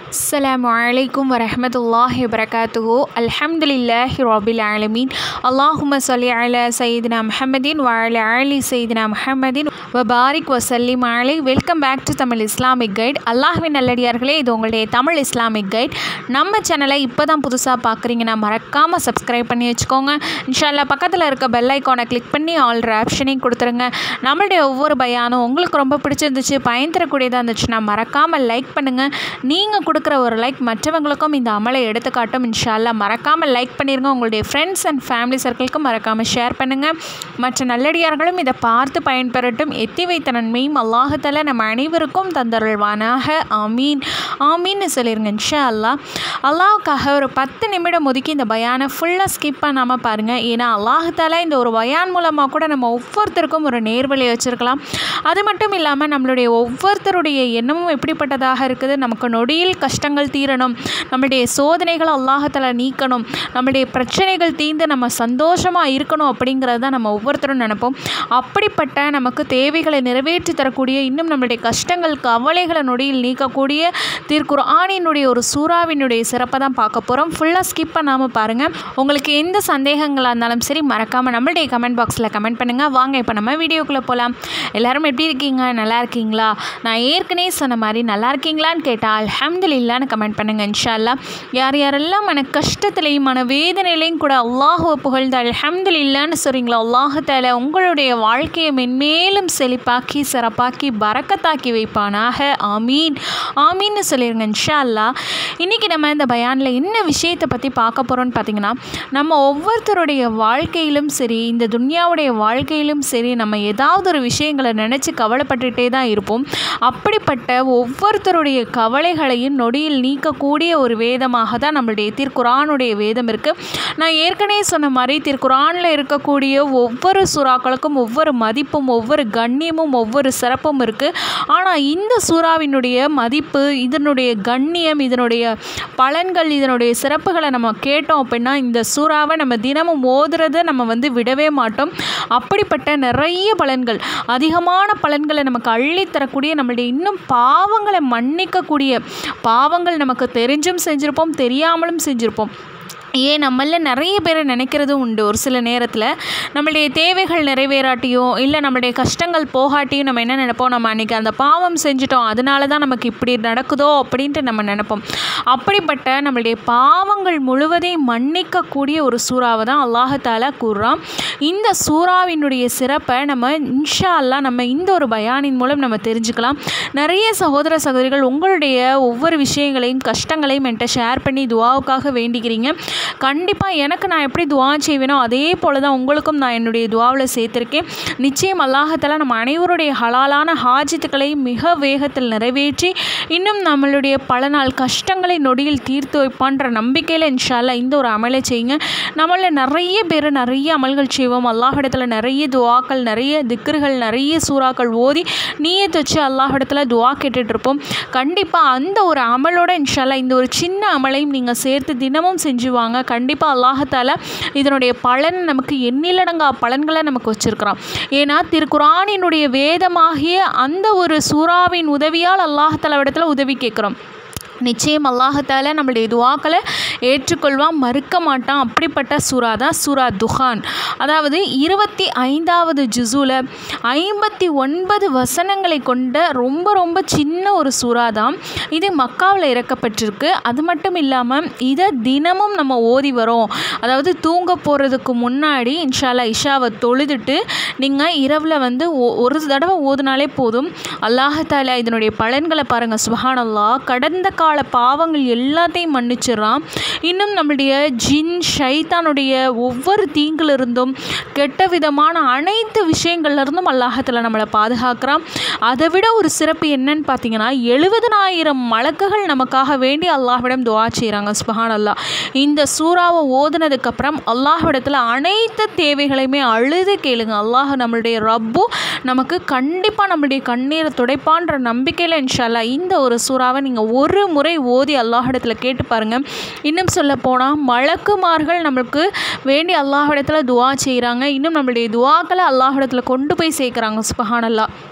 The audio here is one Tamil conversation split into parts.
السلام عليكم ورحمة الله وبركاته الحمد لله رب العالمين اللهم صل على سيدنا محمد وعلى آل سيدنا محمد وبارك وسلم عليه welcome back to Tamil Islamic guide அல்லாஹ்வின் நல்லடியார்களே இது உங்களுடைய தமிழ் இஸ்லாமிக் கைட் நம்ம சேனலை இப்போ தான் புதுசாக பார்க்குறீங்கன்னா மறக்காமல் சப்ஸ்கிரைப் பண்ணி வச்சுக்கோங்க இன்ஷால்லா பக்கத்தில் இருக்க பெல் ஐக்கானை கிளிக் பண்ணி ஆல் ஆப்ஷனையும் கொடுத்துருங்க நம்மளுடைய ஒவ்வொரு பயானும் உங்களுக்கு ரொம்ப பிடிச்சிருந்துச்சு பயன் தரக்கூடியதாக இருந்துச்சுன்னா மறக்காமல் லைக் பண்ணுங்கள் நீங்கள் கொடுக்குற ஒரு லைக் மற்றவங்களுக்கும் இந்த அமலை எடுத்துக்காட்டும் இன்ஷால்லா மறக்காமல் லைக் பண்ணிடுங்க உங்களுடைய ஃப்ரெண்ட்ஸ் அண்ட் ஃபேமிலி சர்க்கிளுக்கும் மறக்காமல் ஷேர் பண்ணுங்கள் மற்ற நல்லடியார்களும் இதை பார்த்து பயன்பெறட்டும் எத்தி வைத்த நன்மையும் அல்லாஹத்தால நம்ம அனைவருக்கும் தந்தருள்வானாக ஆமீன் ஆமீன்னு சொல்லிடுங்க இன்ஷா அல்லா அல்லாஹுக்காக ஒரு பத்து நிமிடம் ஒதுக்கி இந்த பயானை ஃபுல்லாக ஸ்கிப் பண்ணாமல் பாருங்கள் ஏன்னா அல்லாஹத்தால இந்த ஒரு பயான் மூலமாக கூட நம்ம ஒவ்வொருத்தருக்கும் ஒரு நேர்வழி வச்சுருக்கலாம் அது மட்டும் இல்லாமல் நம்மளுடைய ஒவ்வொருத்தருடைய எண்ணமும் எப்படிப்பட்டதாக இருக்குது நமக்கு நொடியில் கஷ்டங்கள் தீரணும் நம்மளுடைய சோதனைகளை அல்லாஹத்தால நீக்கணும் நம்மளுடைய பிரச்சனைகள் தீர்ந்து நம்ம சந்தோஷமாக இருக்கணும் அப்படிங்கிறது தான் நம்ம ஒவ்வொருத்தரும் நினைப்போம் அப்படிப்பட்ட நமக்கு தேவைகளை நிறைவேற்றி தரக்கூடிய இன்னும் நம்மளுடைய கஷ்டங்கள் கவலைகளை நொடியில் நீக்கக்கூடிய திருக்குற ஆணினுடைய ஒரு சூறாவினுடைய சிறப்பை தான் பார்க்க போகிறோம் ஃபுல்லாக ஸ்கிப் பண்ணாமல் பாருங்கள் உங்களுக்கு எந்த சந்தேகங்களாக இருந்தாலும் சரி மறக்காமல் நம்மளுடைய கமெண்ட் பாக்ஸில் கமெண்ட் பண்ணுங்கள் வாங்க இப்போ நம்ம வீடியோக்குள்ளே போகலாம் எல்லாரும் எப்படி இருக்கீங்க நல்லா இருக்கீங்களா நான் ஏற்கனவே சொன்ன மாதிரி நல்லா இருக்கீங்களான்னு கேட்டால் அல்ஹம்துலில்லான்னு கமெண்ட் பண்ணுங்கள் இன்ஷா அல்லா யார் யாரெல்லாம் மன கஷ்டத்துலேயும் மன வேதனையிலையும் கூட அல்லாஹுவை புகழ்ந்து அல்ஹம்துலில்லான்னு சொல்கிறீங்களோ அல்லாஹால உங்களுடைய வாழ்க்கையை மென்மேலும் செழிப்பாக்கி சிறப்பாக்கி பறக்கத்தாக்கி வைப்பானாக ஆமீன் ஆமீன்னு சொல்லிடுங்க இன்ஷா அல்லா இன்றைக்கி நம்ம இந்த பயானில் என்ன விஷயத்தை பற்றி பார்க்க போகிறோம்னு பார்த்தீங்கன்னா நம்ம ஒவ்வொருத்தருடைய வாழ்க்கையிலும் சரி இந்த துன்யாவுடைய வாழ்க்கையிலும் சரி நம்ம ஏதாவது ஒரு விஷயங்களை நினச்சி கவலைப்பட்டுகிட்டே தான் இருப்போம் அப்படிப்பட்ட ஒவ்வொருத்தருடைய கவலைகளையும் நொடியில் நீக்கக்கூடிய ஒரு வேதமாக தான் நம்மளுடைய திருக்குரானுடைய வேதம் இருக்குது நான் ஏற்கனவே சொன்ன மாதிரி திருக்குரானில் இருக்கக்கூடிய ஒவ்வொரு சுறாக்களுக்கும் ஒவ்வொரு மதிப்பும் ஒவ்வொரு கண்ணியமும் ஒவ்வொரு சிறப்பும் இருக்குது ஆனால் இந்த சூறாவினுடைய மதிப்பு இதனுடைய கண்ணியம் இதனுடைய பலன்கள் இதனுடைய சிறப்புகளை நம்ம கேட்டோம் அப்படின்னா இந்த சூறாவை நம்ம தினமும் ஓதுறதை நம்ம வந்து விடவே மாட்டோம் அப்படிப்பட்ட நிறைய பலன்கள் அதிகமான பலன்களை நமக்கு அள்ளித்தரக்கூடிய நம்மளுடைய இன்னும் பாவங்களை மன்னிக்கக்கூடிய பாவங்கள் நமக்கு தெரிஞ்சும் செஞ்சுருப்போம் தெரியாமலும் செஞ்சுருப்போம் ஏன் நம்மள நிறைய பேர் நினைக்கிறதும் உண்டு ஒரு சில நேரத்தில் நம்மளுடைய தேவைகள் நிறைவேறாட்டியும் இல்லை நம்மளுடைய கஷ்டங்கள் போகாட்டியும் நம்ம என்ன நினைப்போம் நம்ம அன்றைக்கி அந்த பாவம் செஞ்சிட்டோம் அதனால தான் நமக்கு இப்படி நடக்குதோ அப்படின்ட்டு நம்ம நினைப்போம் அப்படிப்பட்ட நம்மளுடைய பாவங்கள் முழுவதையும் மன்னிக்கக்கூடிய ஒரு சூறாவை தான் அல்லாஹால கூறுறான் இந்த சூறாவினுடைய சிறப்பை நம்ம இன்ஷா அல்லா நம்ம இந்த ஒரு பயானின் மூலம் நம்ம தெரிஞ்சுக்கலாம் நிறைய சகோதர சகோதரிகள் உங்களுடைய ஒவ்வொரு விஷயங்களையும் கஷ்டங்களையும் என்கிட்ட ஷேர் பண்ணி துவாவுக்காக வேண்டிக்கிறீங்க கண்டிப்பாக எனக்கு நான் எப்படி துவா செய்வேனோ அதே போல் தான் உங்களுக்கும் நான் என்னுடைய துவாவில் சேர்த்துருக்கேன் நிச்சயம் அல்லாஹத்தால் நம்ம அனைவருடைய ஹலாலான ஹாஜத்துக்களை மிக வேகத்தில் நிறைவேற்றி இன்னும் நம்மளுடைய பல நாள் கஷ்டங்களை நொடியில் தீர்த்து வைப்பான்ற நம்பிக்கையில் இன்ஷால்லா இந்த ஒரு அமலை செய்யுங்க நம்மள நிறைய பேர் நிறைய அமல்கள் செய்வோம் அல்லாஹிடத்தில் நிறைய துவாக்கள் நிறைய திக்ருகள் நிறைய சூறாக்கள் ஓதி நீயத்தை வச்சு அல்லாஹிடத்தில் துவா கேட்டுட்ருப்போம் கண்டிப்பாக அந்த ஒரு அமலோட இன்ஷால்லா இந்த ஒரு சின்ன அமலையும் நீங்கள் சேர்த்து தினமும் செஞ்சுவாங்க சொல்லுவாங்க கண்டிப்பாக அல்லாஹத்தால இதனுடைய பலன் நமக்கு எண்ணிலடங்கா பலன்களை நமக்கு வச்சுருக்கிறான் ஏன்னா திருக்குரானினுடைய வேதமாகிய அந்த ஒரு சூறாவின் உதவியால் அல்லாஹத்தால இடத்துல உதவி கேட்குறோம் நிச்சயம் அல்லாஹத்தால நம்மளுடைய துவாக்களை ஏற்றுக்கொள்வான் மறுக்க மாட்டான் அப்படிப்பட்ட சூறா தான் சூரா துஹான் அதாவது இருபத்தி ஐந்தாவது ஜுசூல ஐம்பத்தி ஒன்பது வசனங்களை கொண்ட ரொம்ப ரொம்ப சின்ன ஒரு சூறா தான் இது மக்காவில் இறக்கப்பட்டிருக்கு அது மட்டும் இல்லாமல் இதை தினமும் நம்ம ஓதி வரோம் அதாவது தூங்க போகிறதுக்கு முன்னாடி இன்ஷால்லா இஷாவை தொழுதுட்டு நீங்கள் இரவில் வந்து ஒரு தடவை ஓதுனாலே போதும் அல்லாஹால இதனுடைய பலன்களை பாருங்கள் சுபஹானல்லா கடந்த கால பாவங்கள் எல்லாத்தையும் மன்னிச்சிடறான் இன்னும் நம்மளுடைய ஜின் ஷைத்தானுடைய ஒவ்வொரு தீங்கிலிருந்தும் கெட்ட விதமான அனைத்து விஷயங்கள்லேருந்தும் அல்லாஹத்தில் நம்மளை பாதுகாக்கிறான் அதை விட ஒரு சிறப்பு என்னன்னு பார்த்தீங்கன்னா எழுபதனாயிரம் மலக்குகள் நமக்காக வேண்டி அல்லாஹ்விடம் துவா செய்கிறாங்க சுபஹான் அல்லா இந்த சூறாவை ஓதுனதுக்கப்புறம் அல்லாஹ்விடத்தில் அனைத்து தேவைகளையுமே அழுது கேளுங்க அல்லாஹ் நம்மளுடைய ரப்பு நமக்கு கண்டிப்பாக நம்மளுடைய கண்ணீரை துடைப்பான்ற நம்பிக்கையில் இன்ஷால்லா இந்த ஒரு சூறாவை நீங்கள் ஒரு முறை ஓதி அல்லாஹிடத்தில் கேட்டு பாருங்கள் இன்னும் சொல்ல போனால் மலக்குமார்கள் நம்மளுக்கு வேண்டி அல்லாஹிடத்தில் துவா செய்கிறாங்க இன்னும் நம்மளுடைய துவாக்களை அல்லாஹிடத்தில் கொண்டு போய் சேர்க்குறாங்க சுபஹானல்லா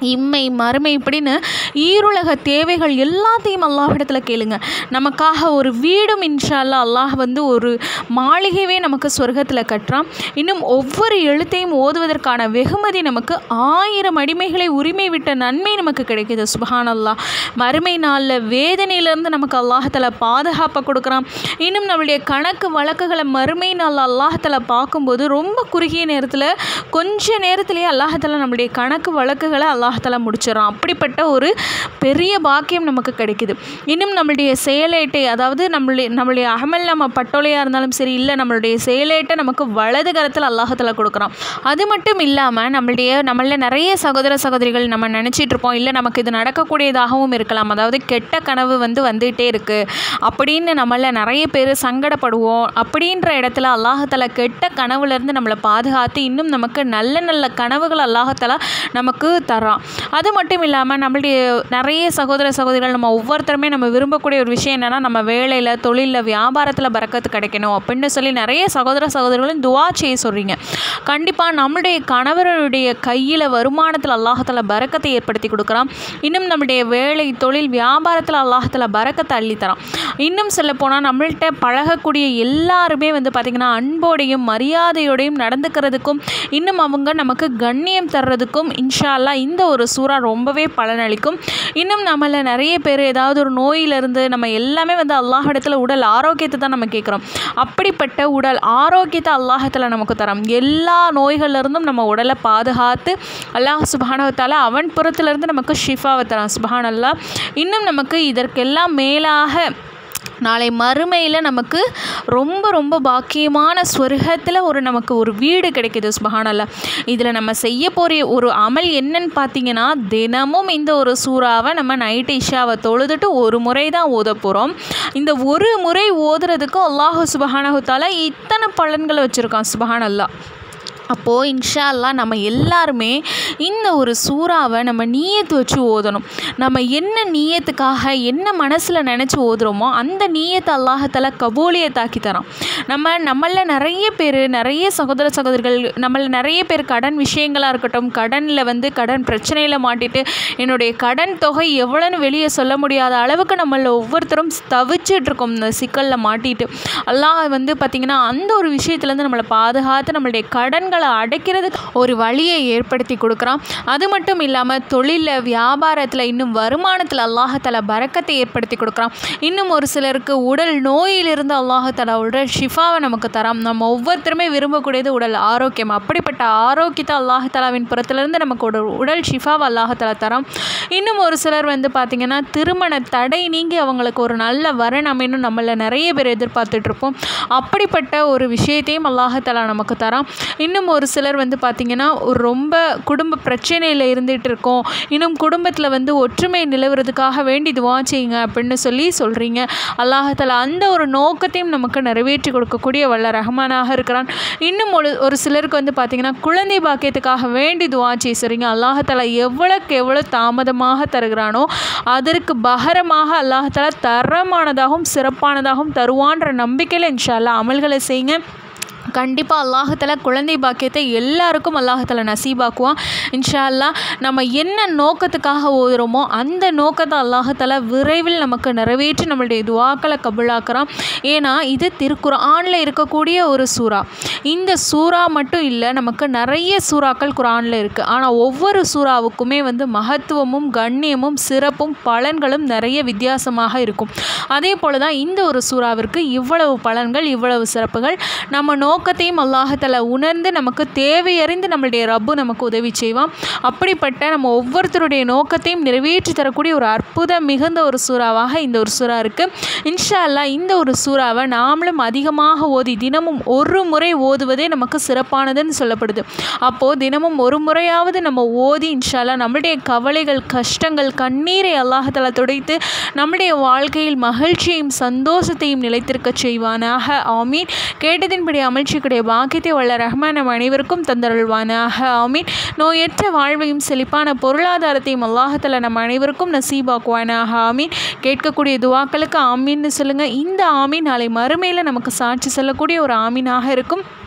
இம்மை மறுமை இப்படின்னு ஈருலக தேவைகள் எல்லாத்தையும் அல்லாஹ்விடத்தில் கேளுங்க நமக்காக ஒரு வீடும் இன்ஷா அல்லாஹ் அல்லாஹ் வந்து ஒரு மாளிகைவே நமக்கு சொர்க்கத்தில் கட்டுறான் இன்னும் ஒவ்வொரு எழுத்தையும் ஓதுவதற்கான வெகுமதி நமக்கு ஆயிரம் அடிமைகளை உரிமை விட்ட நன்மை நமக்கு கிடைக்குது சுபஹான் அல்லாஹ் மறுமை நாளில் வேதனையிலேருந்து நமக்கு அல்லாஹத்தில் பாதுகாப்பை கொடுக்குறான் இன்னும் நம்மளுடைய கணக்கு வழக்குகளை மறுமை நாளில் அல்லாஹத்தில் பார்க்கும்போது ரொம்ப குறுகிய நேரத்தில் கொஞ்ச நேரத்திலேயே அல்லாஹத்தில் நம்மளுடைய கணக்கு வழக்குகளை அல்லாஹால முடிச்சிடறான் அப்படிப்பட்ட ஒரு பெரிய பாக்கியம் நமக்கு கிடைக்குது இன்னும் நம்மளுடைய செயலேட்டை அதாவது நம்மளுடைய நம்மளுடைய அகமல் நம்ம பட்டோலையாக இருந்தாலும் சரி இல்லை நம்மளுடைய செயலேட்டை நமக்கு வலது கரத்தில் அல்லாஹத்தில் கொடுக்குறான் அது மட்டும் இல்லாமல் நம்மளுடைய நம்மள நிறைய சகோதர சகோதரிகள் நம்ம நினச்சிட்டு இருப்போம் இல்லை நமக்கு இது நடக்கக்கூடியதாகவும் இருக்கலாம் அதாவது கெட்ட கனவு வந்து வந்துகிட்டே இருக்குது அப்படின்னு நம்மள நிறைய பேர் சங்கடப்படுவோம் அப்படின்ற இடத்துல அல்லாஹால கெட்ட கனவுலேருந்து நம்மளை பாதுகாத்து இன்னும் நமக்கு நல்ல நல்ல கனவுகள் அல்லாஹால நமக்கு தரான் அது மட்டும் இல்லாமல் நம்மளுடைய நிறைய சகோதர சகோதரிகள் நம்ம ஒவ்வொருத்தருமே நம்ம விரும்பக்கூடிய ஒரு விஷயம் என்னென்னா நம்ம வேலையில் தொழிலில் வியாபாரத்தில் பறக்கத்து கிடைக்கணும் அப்படின்னு சொல்லி நிறைய சகோதர சகோதரிகளும் துவா செய்ய சொல்கிறீங்க கண்டிப்பாக நம்மளுடைய கணவருடைய கையில் வருமானத்தில் அல்லாஹத்தில் பறக்கத்தை ஏற்படுத்தி கொடுக்குறான் இன்னும் நம்முடைய வேலை தொழில் வியாபாரத்தில் அல்லாஹத்தில் பறக்கத்தை அள்ளித்தரான் இன்னும் சொல்லப்போனால் நம்மள்கிட்ட பழகக்கூடிய எல்லாருமே வந்து பார்த்திங்கன்னா அன்போடையும் மரியாதையோடையும் நடந்துக்கிறதுக்கும் இன்னும் அவங்க நமக்கு கண்ணியம் தர்றதுக்கும் இன்ஷா அல்லாஹ் இந்த ஒரு சூறா ரொம்பவே பலனளிக்கும் இன்னும் நம்மள நிறைய பேர் ஏதாவது ஒரு நோயிலிருந்து நம்ம எல்லாமே வந்து அல்லாஹிடத்தில் உடல் ஆரோக்கியத்தை தான் நம்ம கேட்குறோம் அப்படிப்பட்ட உடல் ஆரோக்கியத்தை அல்லாஹத்தில் நமக்கு தரோம் எல்லா நோய்கள்லேருந்தும் நம்ம உடலை பாதுகாத்து அல்லாஹ் சுபானவத்தால் அவன் புறத்துலேருந்து நமக்கு ஷிஃபாவை தரான் சுபஹான் அல்லாஹ் இன்னும் நமக்கு இதற்கெல்லாம் மேலாக நாளை மறுமையில் நமக்கு ரொம்ப ரொம்ப பாக்கியமான ஸ்வர்கத்தில் ஒரு நமக்கு ஒரு வீடு கிடைக்குது சுபஹானல்லா இதில் நம்ம செய்ய போகிற ஒரு அமல் என்னன்னு பார்த்தீங்கன்னா தினமும் இந்த ஒரு சூறாவை நம்ம நைட்டு இஷாவை தொழுதுட்டு ஒரு முறை தான் ஓத போகிறோம் இந்த ஒரு முறை ஓதுறதுக்கு அல்லாஹு சுபஹானஹுத்தாலா இத்தனை பலன்களை வச்சுருக்கான் சுபஹான் அல்லா அப்போது இன்ஷா அல்லாஹ் நம்ம எல்லாருமே இந்த ஒரு சூறாவை நம்ம நீயத்து வச்சு ஓதணும் நம்ம என்ன நீயத்துக்காக என்ன மனசில் நினச்சி ஓதுறோமோ அந்த நீயத்தை அல்லாஹத்தால கபூலியத்தாக்கி தரோம் நம்ம நம்மள நிறைய பேர் நிறைய சகோதர சகோதரிகள் நம்மள நிறைய பேர் கடன் விஷயங்களாக இருக்கட்டும் கடனில் வந்து கடன் பிரச்சனையில் மாட்டிட்டு என்னுடைய கடன் தொகை எவ்வளோன்னு வெளியே சொல்ல முடியாத அளவுக்கு நம்மள ஒவ்வொருத்தரும் தவிச்சிட்டு இருக்கோம் இந்த சிக்கலில் மாட்டிட்டு அல்லாஹ் வந்து பார்த்திங்கன்னா அந்த ஒரு விஷயத்துலேருந்து நம்மளை பாதுகாத்து நம்மளுடைய கடன்களை அடைக்கிறதுக்கு ஒரு வழியை ஏற்படுத்தி கொடுக்குறான் அது மட்டும் இல்லாமல் தொழிலில் வியாபாரத்தில் இன்னும் வருமானத்தில் அல்லாஹால பறக்கத்தை ஏற்படுத்தி கொடுக்குறான் இன்னும் ஒரு சிலருக்கு உடல் நோயிலிருந்து அல்லாஹால உடல் ஷிஃபாவை நமக்கு தரான் நம்ம ஒவ்வொருத்தருமே விரும்பக்கூடியது உடல் ஆரோக்கியம் அப்படிப்பட்ட ஆரோக்கியத்தை அல்லாஹாலாவின் புறத்திலிருந்து நமக்கு உடல் உடல் ஷிஃபாவை அல்லாஹால தரான் இன்னும் ஒரு சிலர் வந்து பார்த்திங்கன்னா திருமண தடை நீங்கி அவங்களுக்கு ஒரு நல்ல வரன் அமைன்னு நம்மள நிறைய பேர் எதிர்பார்த்துட்ருப்போம் அப்படிப்பட்ட ஒரு விஷயத்தையும் அல்லாஹாலா நமக்கு தரான் இன்னும் ஒரு சிலர் வந்து பார்த்திங்கன்னா ஒரு ரொம்ப குடும்ப பிரச்சனையில் இருந்துகிட்டு இருக்கோம் இன்னும் குடும்பத்தில் வந்து ஒற்றுமை நிலவுறதுக்காக வேண்டி துவா செய்யுங்க அப்படின்னு சொல்லி சொல்கிறீங்க அல்லாஹால அந்த ஒரு நோக்கத்தையும் நமக்கு நிறைவேற்றி கொடுக்கக்கூடிய வல்ல ரஹ்மானாக இருக்கிறான் இன்னும் ஒரு ஒரு சிலருக்கு வந்து பார்த்திங்கன்னா குழந்தை பாக்கியத்துக்காக வேண்டி துவா செய்ய சொல்கிறீங்க அல்லாஹால எவ்வளோக்கு எவ்வளோ தாமதமாக தருகிறானோ அதற்கு பகரமாக அல்லாஹால தரமானதாகவும் சிறப்பானதாகவும் தருவான்ற நம்பிக்கையில் இன்ஷா அல்லாஹ் அமல்களை செய்யுங்க கண்டிப்பாக அல்லாஹத்தில் குழந்தை பாக்கியத்தை எல்லாருக்கும் அல்லாஹத்தில் நசீபாக்குவான் இன்ஷா அல்லாஹ் நம்ம என்ன நோக்கத்துக்காக ஓதுறோமோ அந்த நோக்கத்தை அல்லாஹத்தில் விரைவில் நமக்கு நிறைவேற்றி நம்மளுடைய துவாக்களை கபுளாக்குறான் ஏன்னா இது திருக்குரானில் இருக்கக்கூடிய ஒரு சூறா இந்த சூறா மட்டும் இல்லை நமக்கு நிறைய சூறாக்கள் குரானில் இருக்குது ஆனால் ஒவ்வொரு சூறாவுக்குமே வந்து மகத்துவமும் கண்ணியமும் சிறப்பும் பலன்களும் நிறைய வித்தியாசமாக இருக்கும் அதே போல் தான் இந்த ஒரு சூறாவிற்கு இவ்வளவு பலன்கள் இவ்வளவு சிறப்புகள் நம்ம நோக்கத்தையும் அல்லாஹத்தில் உணர்ந்து நமக்கு தேவையறிந்து நம்மளுடைய ரப்பு நமக்கு உதவி செய்வான் அப்படிப்பட்ட நம்ம ஒவ்வொருத்தருடைய நோக்கத்தையும் நிறைவேற்றி தரக்கூடிய ஒரு அற்புதம் மிகுந்த ஒரு சூறாவாக இந்த ஒரு சூறா இருக்குது இன்ஷா அல்லா இந்த ஒரு சூறாவை நாமளும் அதிகமாக ஓதி தினமும் ஒரு முறை ஓதுவதே நமக்கு சிறப்பானதுன்னு சொல்லப்படுது அப்போது தினமும் ஒரு முறையாவது நம்ம ஓதி இன்ஷால்லா நம்மளுடைய கவலைகள் கஷ்டங்கள் கண்ணீரை அல்லாஹத்தில் துடைத்து நம்முடைய வாழ்க்கையில் மகிழ்ச்சியையும் சந்தோஷத்தையும் நிலைத்திருக்க செய்வானாக ஆமீன் கேட்டதின்படி அமல்ச்சிக்குடைய பாக்கியத்தை உள்ள ரஹ்மான் நம் அனைவருக்கும் தந்தருள்வானாக ஆமீன் நோயற்ற வாழ்வையும் செழிப்பான பொருளாதாரத்தையும் அல்லாஹத்தில் நம் அனைவருக்கும் நசீபாக்குவானாக ஆமீன் கேட்கக்கூடிய துவாக்களுக்கு ஆமீன்னு சொல்லுங்கள் இந்த ஆமீன் நாளை மறுமையில் நமக்கு சாட்சி சொல்லக்கூடிய ஒரு ஆமீனாக இருக்கும்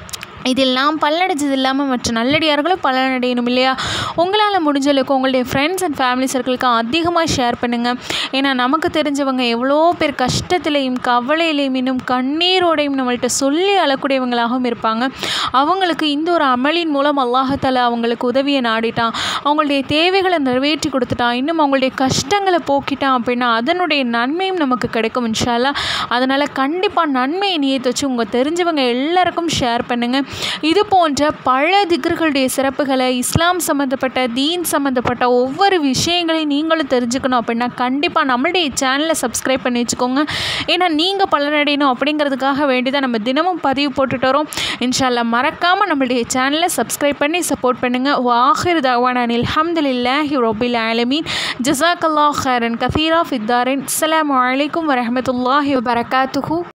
இதில் நாம் பலனடைஞ்சது இல்லாமல் மற்ற நல்லடியார்களும் பலனடையணும் இல்லையா உங்களால் முடிஞ்ச அளவுக்கு உங்களுடைய ஃப்ரெண்ட்ஸ் அண்ட் ஃபேமிலி சர்க்கிளுக்கு அதிகமாக ஷேர் பண்ணுங்கள் ஏன்னா நமக்கு தெரிஞ்சவங்க எவ்வளோ பேர் கஷ்டத்திலையும் கவலையிலையும் இன்னும் கண்ணீரோடையும் நம்மள்ட்ட சொல்லி அழக்கூடியவங்களாகவும் இருப்பாங்க அவங்களுக்கு இந்த ஒரு அமலின் மூலம் அல்லாஹால அவங்களுக்கு உதவியை நாடிட்டான் அவங்களுடைய தேவைகளை நிறைவேற்றி கொடுத்துட்டான் இன்னும் அவங்களுடைய கஷ்டங்களை போக்கிட்டான் அப்படின்னா அதனுடைய நன்மையும் நமக்கு கிடைக்கும் இன்ஷால்லா அதனால் கண்டிப்பாக நன்மையை நியத்து வச்சு உங்கள் தெரிஞ்சவங்க எல்லாருக்கும் ஷேர் பண்ணுங்கள் இது போன்ற பல திக்ர்களுடைய சிறப்புகளை இஸ்லாம் சம்மந்தப்பட்ட தீன் சம்மந்தப்பட்ட ஒவ்வொரு விஷயங்களையும் நீங்களும் தெரிஞ்சுக்கணும் அப்படின்னா கண்டிப்பாக நம்மளுடைய சேனலை சப்ஸ்கிரைப் பண்ணி வச்சுக்கோங்க ஏன்னா நீங்கள் பலனடையணும் அப்படிங்கிறதுக்காக வேண்டி தான் நம்ம தினமும் பதிவு போட்டுட்டு வரோம் இன்ஷால்லா மறக்காமல் நம்மளுடைய சேனலை சப்ஸ்கிரைப் பண்ணி சப்போர்ட் பண்ணுங்கள் வாஹிர் தவான் அனில் அஹமதுல்லாஹி ரொபில் ஆலமீன் ஜசாக் அல்லாஹ் ஹரன் கஃபீரா ஃபித்தாரின் அஸ்ஸலாமு அலைக்கும் வரஹமத்துல்லாஹி வபரகாத்துஹூ